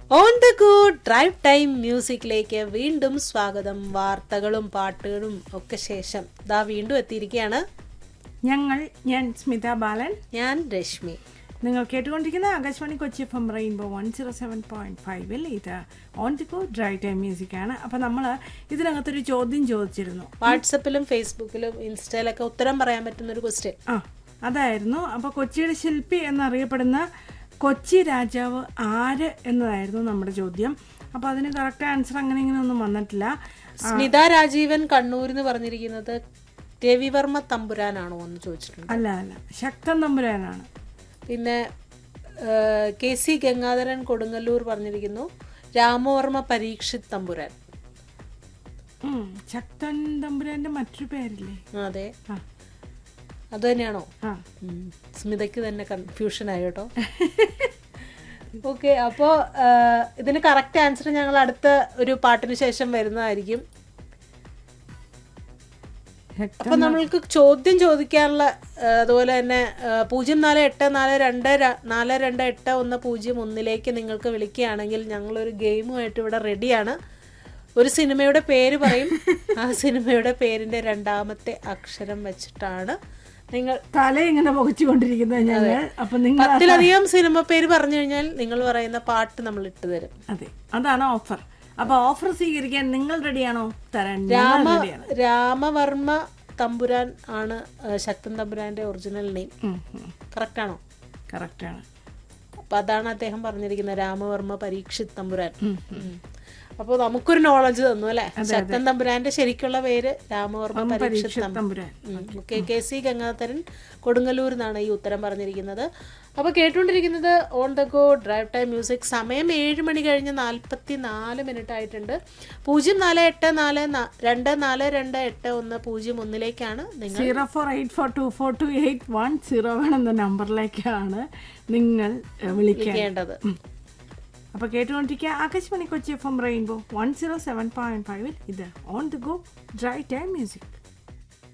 On the go drive time മ്യൂസിക്കിലേക്ക് വീണ്ടും സ്വാഗതം വാർത്തകളും പാട്ടുകളും ഒക്കെ ശേഷം ദാ വീണ്ടും എത്തിയിരിക്കുകയാണ് ഞങ്ങൾ ഞാൻ സ്മിത ബാലൻ ഞാൻ രശ്മി നിങ്ങൾ കേട്ടുകൊണ്ടിരിക്കുന്ന Akashvani Kochi F M rainbow one zero seven point ഫൈവിൽ ഇത് on the go drive time music ആണ് അപ്പം നമ്മൾ ഇതിനകത്തൊരു ചോദ്യം ചോദിച്ചിരുന്നു വാട്സപ്പിലും ഫേസ്ബുക്കിലും ഇൻസ്റ്റയിലൊക്കെ ഉത്തരം പറയാൻ പറ്റുന്ന ഒരു ക്വസ്റ്റ്യൻ ആ അതായിരുന്നു അപ്പോൾ കൊച്ചിയുടെ ശില്പി എന്നറിയപ്പെടുന്ന കൊച്ചി രാജാവ് ആര് എന്നതായിരുന്നു നമ്മുടെ ചോദ്യം അപ്പോൾ അതിന് കറക്റ്റ് ആൻസർ അങ്ങനെ ഇങ്ങനെ ഒന്നും വന്നിട്ടില്ല സ്മിത രാജീവൻ കണ്ണൂർ എന്ന് പറഞ്ഞിരിക്കുന്നത് രവിവർമ്മ തമ്പുരാനാണോ എന്ന് ചോദിച്ചിട്ടുണ്ട് അല്ല അല്ല ശക്തൻ തമ്പുരാനാണ് പിന്നെ ഏഹ്, കെ സി ഗംഗാധരൻ കൊടുങ്ങല്ലൂർ പറഞ്ഞിരിക്കുന്നു രാമവർമ്മ പരീക്ഷിത് തമ്പുരാൻ ഉം, ശക്തൻ തമ്പുരാന്റെ മറ്റൊരു പേരില്ലേ അതെ ആ അത് തന്നെയാണോ ആ ഉം. സ്മിതയ്ക്ക് തന്നെ കൺഫ്യൂഷൻ ആയി കേട്ടോ ഓക്കെ അപ്പോൾ ഇതിന് കറക്റ്റ് ആൻസർ ഞങ്ങൾ അടുത്ത ഒരു പാട്ടിന് ശേഷം വരുന്നതായിരിക്കും ശക്തൻ അപ്പൊ നമ്മൾക്ക് ചോദ്യം ചോദിക്കാനുള്ള ആ, അതുപോലെ തന്നെ ആ, പൂജ്യം നാല് എട്ട് നാല് രണ്ട് ര- നാല് രണ്ട് എട്ട് ഒന്ന് പൂജ്യം ഒന്നിലേക്ക് നിങ്ങൾക്ക് വിളിക്കുകയാണെങ്കിൽ ഞങ്ങളൊരു ഗെയിമുമായിട്ട് ഇവിടെ റെഡിയാണ് ഒരു സിനിമയുടെ പേര് പറയും ആ സിനിമയുടെ പേരിന്റെ രണ്ടാമത്തെ അക്ഷരം വെച്ചിട്ടാണ് നിങ്ങൾ തല ഇങ്ങനെ പുകച്ചുകൊണ്ടിരിക്കുന്നത് ഞങ്ങൾ അപ്പൊ നിങ്ങൾ പത്തിലധികം സിനിമ പേര് പറഞ്ഞു കഴിഞ്ഞാൽ നിങ്ങൾ പറയുന്ന പാട്ട് നമ്മൾ ഇട്ട് തരും അതെ അതാണ് ഓഫർ അപ്പൊ ഓഫർ സ്വീകരിക്കാൻ നിങ്ങൾ റെഡിയാണോ തരാൻ രാമ ഞങ്ങൾ റെഡിയാണ് രാമവർമ്മ തമ്പുരാൻ ആണ് ആ, ശക്തൻ തമ്പുരാന്റെ ഒറിജിനൽ നെയിം കറക്റ്റ് ആണോ കറക്റ്റാണ് അപ്പൊ അതാണ് അദ്ദേഹം പറഞ്ഞിരിക്കുന്നത് രാമവർമ്മ പരീക്ഷിത് തമ്പുരാൻ അപ്പോൾ നമുക്കൊരു നോളജ് തന്നു അല്ലെ ശക്തൻ തമ്പുരാന്റെ ശരിക്കുള്ള പേര് Ramavarma Parikshit Thampuran Thampuran K K C Gangadharan Kodungallur എന്നാണ് ഈ ഉത്തരം പറഞ്ഞിരിക്കുന്നത് അപ്പോൾ കേട്ടുകൊണ്ടിരിക്കുന്നത് on the go drive time music സമയം ഏഴ് മണി കഴിഞ്ഞ് നാൽപ്പത്തി നാല് മിനിറ്റ് ആയിട്ടുണ്ട് പൂജ്യം നാല് എട്ട് നാല് നാ- രണ്ട് നാല് രണ്ട് എട്ട് ഒന്ന് പൂജ്യം ഒന്നിലേക്കാണ് നിങ്ങൾ zero four eight four two four two eight one zero one എന്ന നമ്പറിലേക്കാണ് നിങ്ങൾ ഏഹ്, വിളിക്കാൻ ചെയ്യേണ്ടത് അപ്പൊ കേട്ടുകൊണ്ടിരിക്കുക Akashvani Kochi F M rainbow one zero seven point ഫൈവിൽ ഇത് on the go drive time music